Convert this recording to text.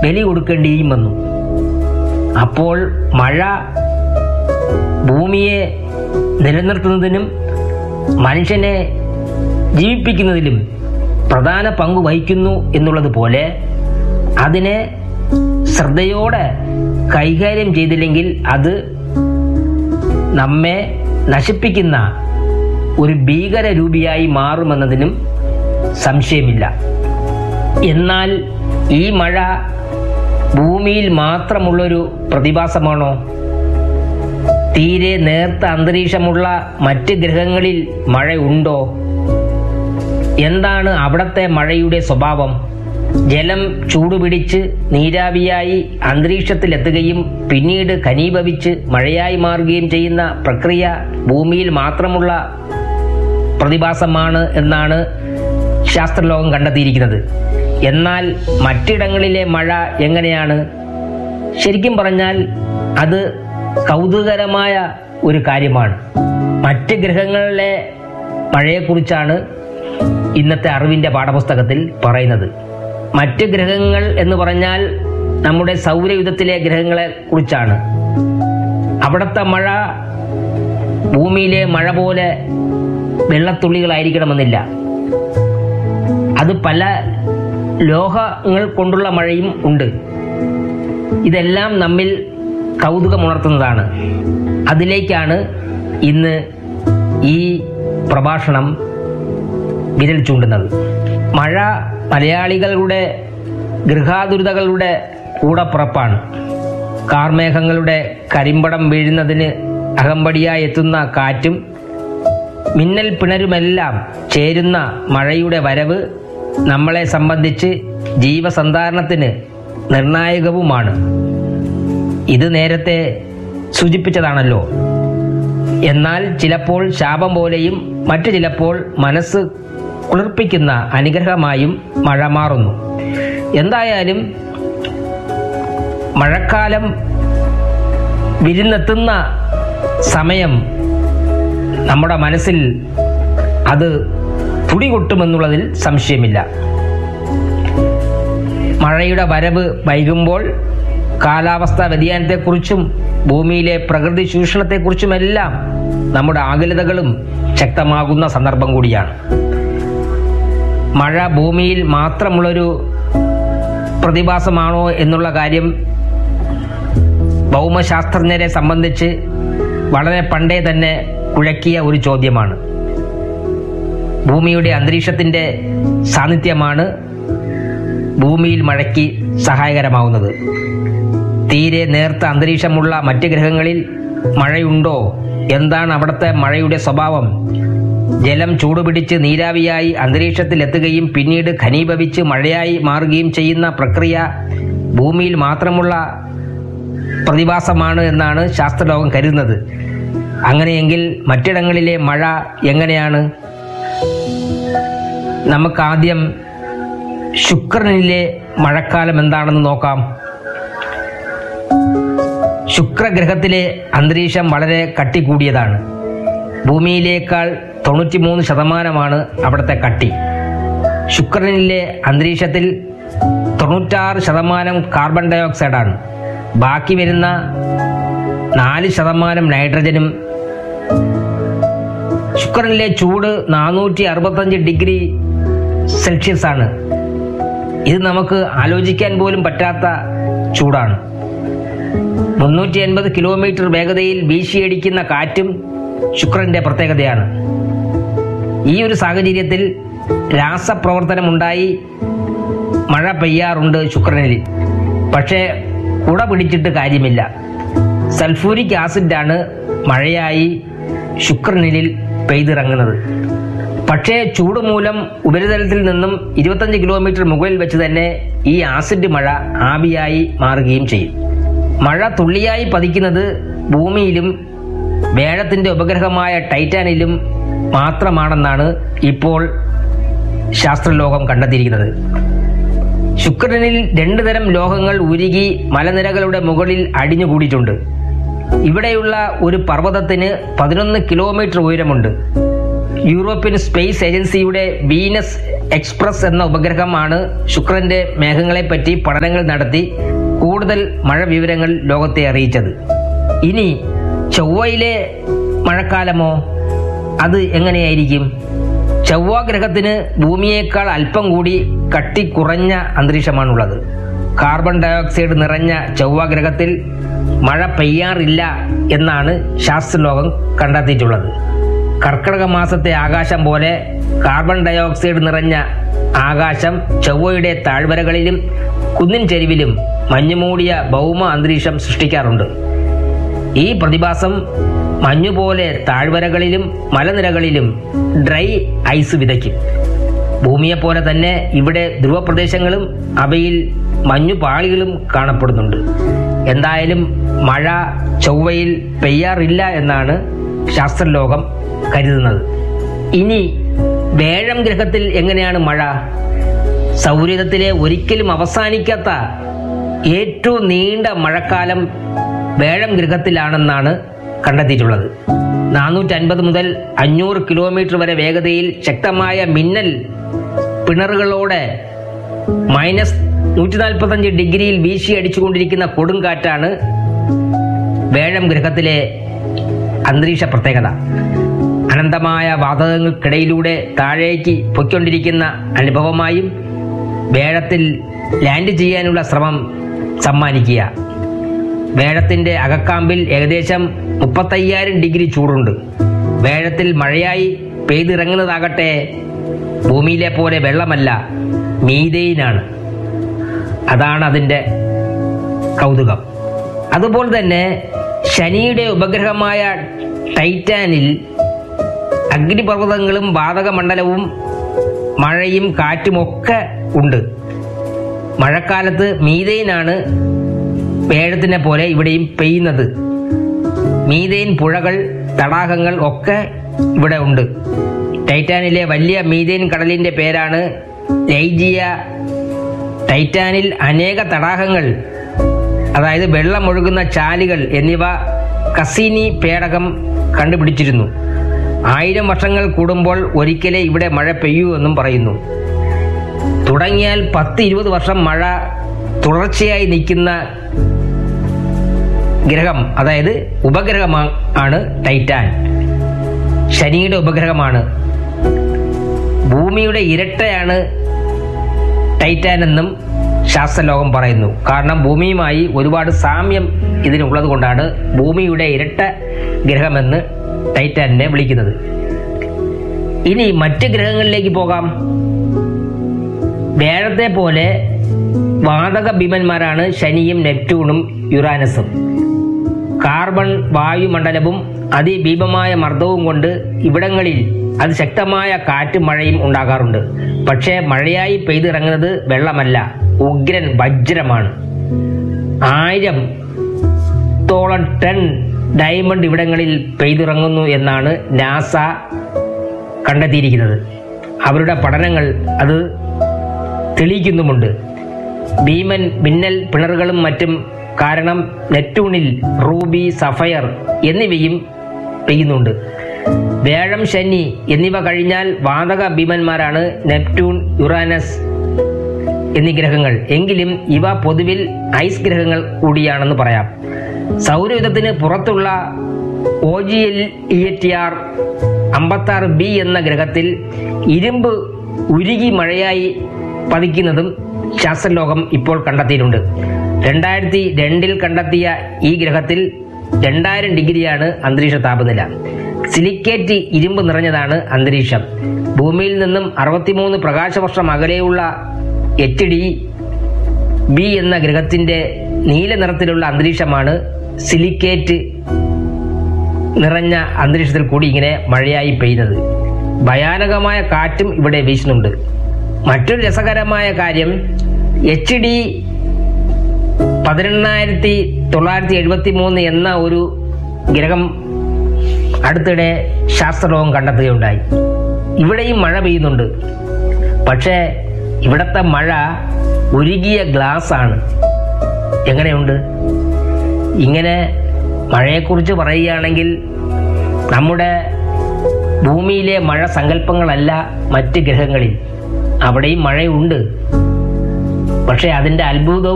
ബലി കൊടുക്കേണ്ടിയും വന്നു അപ്പോൾ മഴ ഭൂമിയെ നിലനിർത്തുന്നതിനും മനുഷ്യനെ ജീവിപ്പിക്കുന്നതിലും പ്രധാന പങ്ക് വഹിക്കുന്നു എന്നുള്ളത് പോലെ അതിനെ ശ്രദ്ധയോടെ കൈകാര്യം ചെയ്തില്ലെങ്കിൽ അത് നമ്മെ നശിപ്പിക്കുന്ന ഒരു ഭീകര രൂപിയായി മാറുമെന്നതിനും സംശയമില്ല എന്നാൽ ഈ മഴ ഭൂമിയിൽ മാത്രമുള്ളൊരു പ്രതിഭാസമാണോ തീരെ നേർത്ത അന്തരീക്ഷമുള്ള മറ്റ് ഗ്രഹങ്ങളിൽ മഴയുണ്ടോ എന്താണ് അവിടത്തെ മഴയുടെ സ്വഭാവം ജലം ചൂടുപിടിച്ച് നീരാവിയായി അന്തരീക്ഷത്തിലെത്തുകയും പിന്നീട് ഘനീഭവിച്ച് മഴയായി മാറുകയും ചെയ്യുന്ന പ്രക്രിയ ഭൂമിയിൽ മാത്രമുള്ള പ്രതിഭാസമാണ് എന്നാണ് ശാസ്ത്രലോകം കണ്ടെത്തിയിരിക്കുന്നത് എന്നാൽ മറ്റിടങ്ങളിലെ മഴ എങ്ങനെയാണ് ശരിക്കും പറഞ്ഞാൽ അത് കൗതുകരമായ ഒരു കാര്യമാണ് മറ്റ് ഗ്രഹങ്ങളിലെ മഴയെക്കുറിച്ചാണ് ഇന്നത്തെ അറിവിന്റെ പാഠപുസ്തകത്തിൽ പറയുന്നത് മറ്റ് ഗ്രഹങ്ങൾ എന്ന് പറഞ്ഞാൽ നമ്മുടെ സൗരയുധത്തിലെ ഗ്രഹങ്ങളെ കുറിച്ചാണ് അവിടുത്തെ മഴ ഭൂമിയിലെ മഴ പോലെ വെള്ളത്തുള്ളികളായിരിക്കണമെന്നില്ല അത് പല ലോഹങ്ങൾ കൊണ്ടുള്ള മഴയും ഉണ്ട് ഇതെല്ലാം നമ്മിൽ കൗതുകമുണർത്തുന്നതാണ് അതിലേക്കാണ് ഇന്ന് ഈ പ്രഭാഷണം വിരൽ ചൂണ്ടുന്നത് മഴ മലയാളികളുടെ ഗൃഹാതുരതകളുടെ കൂടപ്പുറപ്പാണ് കാർമേഘങ്ങളുടെ കരിമ്പടം വീഴുന്നതിന് അകമ്പടിയായി എത്തുന്ന കാറ്റും മിന്നൽ പിണരുമെല്ലാം ചേരുന്ന മഴയുടെ വരവ് നമ്മളെ സംബന്ധിച്ച് ജീവസന്ധാരണത്തിന് നിർണായകവുമാണ് ഇത് നേരത്തെ സൂചിപ്പിച്ചതാണല്ലോ എന്നാൽ ചിലപ്പോൾ ശാപം പോലെയും മറ്റു ചിലപ്പോൾ മനസ്സ് കുളിർപ്പിക്കുന്ന അനുഗ്രഹമായും മഴ മാറുന്നു എന്തായാലും മഴക്കാലം വിരുന്നെത്തുന്ന സമയം നമ്മുടെ മനസ്സിൽ അത് തുടികൊട്ടുമെന്നുള്ളതിൽ സംശയമില്ല മഴയുടെ വരവ് വൈകുമ്പോൾ കാലാവസ്ഥാ വ്യതിയാനത്തെക്കുറിച്ചും ഭൂമിയിലെ പ്രകൃതി ചൂഷണത്തെക്കുറിച്ചുമെല്ലാം നമ്മുടെ ആകുലതകളും ശക്തമാകുന്ന സന്ദർഭം കൂടിയാണ് മഴ ഭൂമിയിൽ മാത്രമുള്ളൊരു പ്രതിഭാസമാണോ എന്നുള്ള കാര്യം ഭൗമശാസ്ത്രജ്ഞരെ സംബന്ധിച്ച് വളരെ പണ്ടേ തന്നെ കുഴക്കിയ ഒരു ചോദ്യമാണ് ഭൂമിയുടെ അന്തരീക്ഷത്തിന്റെ സാന്നിധ്യമാണ് ഭൂമിയിൽ മഴയ്ക്ക് സഹായകരമാവുന്നത് തീരെ നേർത്ത അന്തരീക്ഷമുള്ള മറ്റ് ഗ്രഹങ്ങളിൽ മഴയുണ്ടോ എന്താണ് അവിടുത്തെ മഴയുടെ സ്വഭാവം ജലം ചൂടുപിടിച്ച് നീരാവിയായി അന്തരീക്ഷത്തിൽ എത്തുകയും പിന്നീട് ഘനീഭവിച്ച് മഴയായി മാറുകയും ചെയ്യുന്ന പ്രക്രിയ ഭൂമിയിൽ മാത്രമുള്ള പ്രതിഭാസമാണ് എന്നാണ് ശാസ്ത്രലോകം കരുതുന്നത് അങ്ങനെയെങ്കിൽ മറ്റിടങ്ങളിലെ മഴ എങ്ങനെയാണ് നമുക്കാദ്യം ശുക്രനിലെ മഴക്കാലം എന്താണെന്ന് നോക്കാം ശുക്രഗ്രഹത്തിലെ അന്തരീക്ഷം വളരെ കട്ടി കൂടിയതാണ് ഭൂമിയിലേക്കാൾ തൊണ്ണൂറ്റിമൂന്ന് ശതമാനമാണ് അവിടുത്തെ കട്ടി ശുക്രനിലെ അന്തരീക്ഷത്തിൽ തൊണ്ണൂറ്റാറ് ശതമാനം കാർബൺ ഡൈ ഓക്സൈഡാണ് ബാക്കി വരുന്ന നാല് ശതമാനം നൈട്രജനും ശുക്രനിലെ ചൂട് നാനൂറ്റി അറുപത്തഞ്ച് ഡിഗ്രി സെൽഷ്യസ് ആണ് ഇത് നമുക്ക് ആലോചിക്കാൻ പോലും പറ്റാത്ത ചൂടാണ് മുന്നൂറ്റി എൺപത് കിലോമീറ്റർ വേഗതയിൽ വീശിയടിക്കുന്ന കാറ്റും ശുക്രന്റെ പ്രത്യേകതയാണ് ഈ ഒരു സാഹചര്യത്തിൽ രാസപ്രവർത്തനമുണ്ടായി മഴ പെയ്യാറുണ്ട് ശുക്രനിൽ പക്ഷേ കുട പിടിച്ചിട്ട് കാര്യമില്ല സൾഫൂരിക് ആസിഡാണ് മഴയായി ശുക്രനിൽ പെയ്തിറങ്ങുന്നത് പക്ഷേ ചൂട് മൂലം ഉപരിതലത്തിൽ നിന്നും ഇരുപത്തഞ്ച് കിലോമീറ്റർ മുകളിൽ വെച്ച് തന്നെ ഈ ആസിഡ് മഴ ആവിയായി മാറുകയും ചെയ്യും മഴ തുള്ളിയായി പതിക്കുന്നത് ഭൂമിയിലും വേഴത്തിന്റെ ഉപഗ്രഹമായ ടൈറ്റാനിലും മാത്രമാണെന്നാണ് ഇപ്പോൾ ശാസ്ത്രലോകം കണ്ടെത്തിയിരിക്കുന്നത് ശുക്രനിൽ രണ്ടു തരം ലോഹങ്ങൾ ഉരുകി മലനിരകളുടെ മുകളിൽ അടിഞ്ഞുകൂടിയിട്ടുണ്ട് ഇവിടെയുള്ള ഒരു പർവ്വതത്തിന് പതിനൊന്ന് കിലോമീറ്റർ ഉയരമുണ്ട് യൂറോപ്യൻ സ്പേസ് ഏജൻസിയുടെ വീനസ് എക്സ്പ്രസ് എന്ന ഉപഗ്രഹമാണ് ശുക്രന്റെ മേഘങ്ങളെപ്പറ്റി പഠനങ്ങൾ നടത്തി കൂടുതൽ മഴ വിവരങ്ങൾ ലോകത്തെ അറിയിച്ചത് ഇനി ചൊവ്വയിലെ മഴക്കാലമോ അത് എങ്ങനെയായിരിക്കും ചൊവ്വ ഗ്രഹത്തിന് ഭൂമിയേക്കാൾ അല്പം കൂടി കട്ടി കുറഞ്ഞ അന്തരീക്ഷമാണുള്ളത് കാർബൺ ഡയോക്സൈഡ് നിറഞ്ഞ ചൊവ്വ ഗ്രഹത്തിൽ മഴ പെയ്യാറില്ല എന്നാണ് ശാസ്ത്രലോകം കണ്ടെത്തിയിട്ടുള്ളത് കർക്കിടക മാസത്തെ ആകാശം പോലെ കാർബൺ ഡയോക്സൈഡ് നിറഞ്ഞ ആകാശം ചൊവ്വയുടെ താഴ്വരകളിലും കുന്നിൻ ചെരുവിലും മഞ്ഞുമൂടിയ ഭൗമ അന്തരീക്ഷം സൃഷ്ടിക്കാറുണ്ട് ഈ പ്രതിഭാസം മഞ്ഞുപോലെ താഴ്വരകളിലും മലനിരകളിലും ഡ്രൈ ഐസ് വിതയ്ക്കും ഭൂമിയെപ്പോലെ തന്നെ ഇവിടെ ധ്രുവപ്രദേശങ്ങളും അവയിൽ മഞ്ഞുപാളികളും കാണപ്പെടുന്നുണ്ട് എന്തായാലും മഴ ചൊവ്വയിൽ പെയ്യാറില്ല എന്നാണ് ശാസ്ത്രലോകം കരുതുന്നത് ഇനി വേഴം ഗ്രഹത്തിൽ എങ്ങനെയാണ് മഴ സൗരയുധത്തിലെ ഒരിക്കലും അവസാനിക്കാത്ത ഏറ്റവും നീണ്ട മഴക്കാലം വേഴം ഗ്രഹത്തിലാണെന്നാണ് കണ്ടെത്തിയിട്ടുള്ളത് നാനൂറ്റി അൻപത് മുതൽ അഞ്ഞൂറ് കിലോമീറ്റർ വരെ വേഗതയിൽ ശക്തമായ മിന്നൽ പിണറുകളോടെ മൈനസ് നൂറ്റി നാൽപ്പത്തഞ്ച് ഡിഗ്രിയിൽ വീശി അടിച്ചുകൊണ്ടിരിക്കുന്ന കൊടുങ്കാറ്റാണ് വേഴം ഗ്രഹത്തിലെ അന്തരീക്ഷ പ്രത്യേകത അനന്തമായ വാതകങ്ങൾക്കിടയിലൂടെ താഴേക്ക് പൊയ്ക്കൊണ്ടിരിക്കുന്ന അനുഭവമായും വേഴത്തിൽ ലാൻഡ് ചെയ്യാനുള്ള ശ്രമം സമ്മാനിക്കുക വേഴത്തിന്റെ അകക്കാമ്പിൽ ഏകദേശം മുപ്പത്തയ്യായിരം ഡിഗ്രി ചൂടുണ്ട് വേഴത്തിൽ മഴയായി പെയ്തിറങ്ങുന്നതാകട്ടെ ഭൂമിയിലെ പോലെ വെള്ളമല്ല മീതെയിനാണ് അതാണ് അതിൻ്റെ കൗതുകം അതുപോലെ തന്നെ ശനിയുടെ ഉപഗ്രഹമായ ടൈറ്റാനിൽ അഗ്നിപർവ്വതങ്ങളും വാതകമണ്ഡലവും മഴയും കാറ്റുമൊക്കെ ഉണ്ട് മഴക്കാലത്ത് മീതെയിനാണ് വേഴത്തിനെ പോലെ ഇവിടെയും പെയ്യുന്നത് മീതെയിൻ പുഴകൾ തടാകങ്ങൾ ഒക്കെ ഇവിടെ ഉണ്ട് ടൈറ്റാനിലെ വലിയ മീതെയിൻ കടലിന്റെ പേരാണ് ലൈജിയ ടൈറ്റാനിൽ അനേക തടാകങ്ങൾ അതായത് വെള്ളമൊഴുകുന്ന ചാലുകൾ എന്നിവ കസീനി പേടകം കണ്ടുപിടിച്ചിരുന്നു ആയിരം വർഷങ്ങൾ കൂടുമ്പോൾ ഒരിക്കലേ ഇവിടെ മഴ പെയ്യൂ എന്നും പറയുന്നു തുടങ്ങിയാൽ പത്ത് ഇരുപത് വർഷം മഴ തുടർച്ചയായി നിൽക്കുന്ന ഗ്രഹം അതായത് ഉപഗ്രഹമാണ് ആണ് ടൈറ്റാൻ ശനിയുടെ ഉപഗ്രഹമാണ് ഭൂമിയുടെ ഇരട്ടയാണ് ടൈറ്റാൻ എന്നും ശാസ്ത്രലോകം പറയുന്നു കാരണം ഭൂമിയുമായി ഒരുപാട് സാമ്യം ഇതിനുള്ളത് കൊണ്ടാണ് ഭൂമിയുടെ ഇരട്ട ഗ്രഹമെന്ന് ടൈറ്റാനിനെ വിളിക്കുന്നത് ഇനി മറ്റ് ഗ്രഹങ്ങളിലേക്ക് പോകാം വേഴത്തെ പോലെ വാതക ഭീമന്മാരാണ് ശനിയും നെപ്റ്റ്യൂണും യുറാനസും കാർബൺ വായുമണ്ഡലവും അതിഭീമമായ മർദ്ദവും കൊണ്ട് ഇവിടങ്ങളിൽ അതിശക്തമായ കാറ്റും മഴയും ഉണ്ടാകാറുണ്ട് പക്ഷേ മഴയായി പെയ്തിറങ്ങുന്നത് വെള്ളമല്ല ഉഗ്രൻ വജ്രമാണ് ആയിരം തോളം ടൺ ഡയമണ്ട് ഇവിടങ്ങളിൽ പെയ്തിറങ്ങുന്നു എന്നാണ് നാസ കണ്ടെത്തിയിരിക്കുന്നത് അവരുടെ പഠനങ്ങൾ അത് തെളിയിക്കുന്നുമുണ്ട് ഭീമൻ മിന്നൽ പിണറുകളും മറ്റും കാരണം നെറ്റൂണിൽ റൂബി സഫയർ എന്നിവയും പെയ്യുന്നുണ്ട് വേഴം ശനി എന്നിവ കഴിഞ്ഞാൽ വാതക ഭീമന്മാരാണ് നെപ്റ്റ്യൂൺ യുറാനസ് എന്നീ ഗ്രഹങ്ങൾ എങ്കിലും ഇവ പൊതുവിൽ ഐസ് ഗ്രഹങ്ങൾ കൂടിയാണെന്ന് പറയാം സൗരയുധത്തിന് പുറത്തുള്ള O G L E T R അമ്പത്താറ് ബി എന്ന ഗ്രഹത്തിൽ ഇരുമ്പ് ഉരുകി മഴയായി പതിക്കുന്നതും ശാസ്ത്രലോകം ഇപ്പോൾ കണ്ടെത്തിയിട്ടുണ്ട് രണ്ടായിരത്തി രണ്ടിൽ കണ്ടെത്തിയ ഈ ഗ്രഹത്തിൽ രണ്ടായിരം ഡിഗ്രിയാണ് അന്തരീക്ഷ താപനില സിലിക്കേറ്റ് ഇരുമ്പ് നിറഞ്ഞതാണ് അന്തരീക്ഷം ഭൂമിയിൽ നിന്നും അറുപത്തിമൂന്ന് പ്രകാശവർഷം അകലെയുള്ള എച്ച് ഡി ബി എന്ന ഗ്രഹത്തിന്റെ നീല നിറത്തിലുള്ള അന്തരീക്ഷമാണ് സിലിക്കേറ്റ് നിറഞ്ഞ അന്തരീക്ഷത്തിൽ കൂടി ഇങ്ങനെ മഴയായി പെയ്യുന്നത് ഭയാനകമായ കാറ്റും ഇവിടെ വീശുന്നുണ്ട് മറ്റൊരു രസകരമായ കാര്യം എച്ച് ഡി പതിനെണ്ണായിരത്തി തൊള്ളായിരത്തി എഴുപത്തി മൂന്ന് എന്ന ഒരു ഗ്രഹം അടുത്തിടെ ശാസ്ത്രലോകം കണ്ടെത്തുകയുണ്ടായി ഇവിടെയും മഴ പെയ്യുന്നുണ്ട് പക്ഷേ ഇവിടത്തെ മഴ ഉരുകിയ ഗ്ലാസ് ആണ് എങ്ങനെയുണ്ട് ഇങ്ങനെ മഴയെക്കുറിച്ച് പറയുകയാണെങ്കിൽ നമ്മുടെ ഭൂമിയിലെ മഴ സങ്കല്പങ്ങളല്ല മറ്റ് ഗ്രഹങ്ങളിൽ അവിടെയും മഴയുണ്ട് പക്ഷെ അതിൻ്റെ അത്ഭുതവും